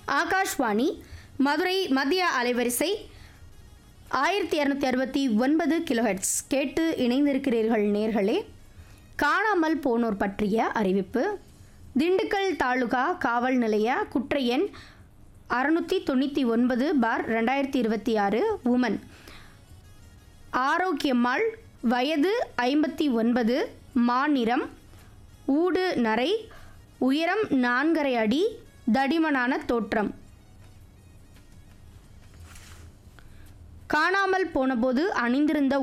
ஆகாஷ்வாணி மதுரை மத்திய அலைவரிசை ஆயிரத்தி இரநூத்தி அறுபத்தி ஒன்பது கிலோஹெட்ஸ் கேட்டு இணைந்திருக்கிறீர்கள் நேர்களே காணாமல் போனோர் பற்றிய அறிவிப்பு திண்டுக்கல் தாலுகா காவல் நிலைய குற்ற எண் அறுநூற்றி தொண்ணூற்றி ஒன்பது பார் ரெண்டாயிரத்தி இருபத்தி ஆறு உமன் ஆரோக்கியம்மாள் வயது ஐம்பத்தி ஒன்பது மாநிறம் ஊடு நரை உயரம் நான்கரை அடி தடிமனான தோற்றம் காணாமல் போனபோது அணிந்திருந்த